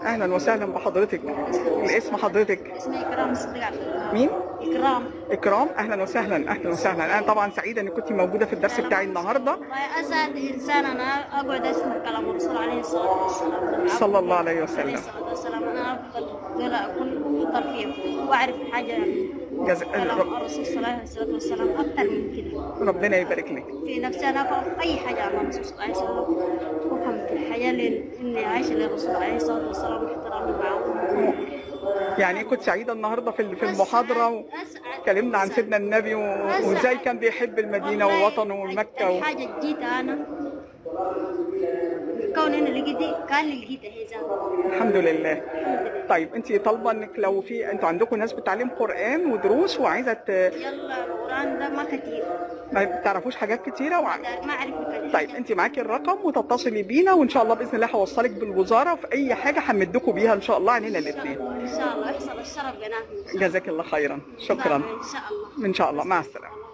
اهلا وسهلا بحضرتك الاسم حضرتك اسمي إكرام الصديق عبد الوهاب مين إكرام اكرام اهلا وسهلا اهلا وسهلا انا طبعا سعيده انك كنت موجوده في الدرس بتاعي النهارده وأسعد إنسان أنا أقعد أسمع كلام الرسول عليه الصلاة والسلام صلى الله عليه عليه وسلم الصلاة والسلام أنا أفضل دول أكون أفضل فيهم وأعرف حاجة يعني جز... كلام رب- الرسول صلى الله عليه الصلاة والسلام أكثر من كده ربنا يبارك لك في نفسي أنا أفهم أي حاجة عن الرسول صلى الله عليه وسلم أفهم في الحياة لأن إني عايشة للرسول عليه الصلاة والسلام واحترامي معه يعني كنت سعيده النهارده في في المحاضره و... أسعد اتكلمنا عن سيدنا النبي و... وازاي كان بيحب المدينه ووطنه ومكه و... الحاجة جيتها أنا كون إني لقيتي كان لقيتها هي ذاتها الحمد لله طيب انت طالبه انك لو في انتوا عندكم ناس بتعلم قران ودروس وعايزه ت... يلا القرآن ده ما كتير ما بتعرفوش حاجات كتيره وع... ما أعرف كتير طيب انت معاكي الرقم وتتصلي بينا وان شاء الله باذن الله هوصلك بالوزاره في اي حاجه همدكم بيها ان شاء الله علينا الاثنين إن شاء الله يحصل الشرف بيناتنا جزاك الله خيرا شكرا إن شاء الله ان شاء الله مع السلامه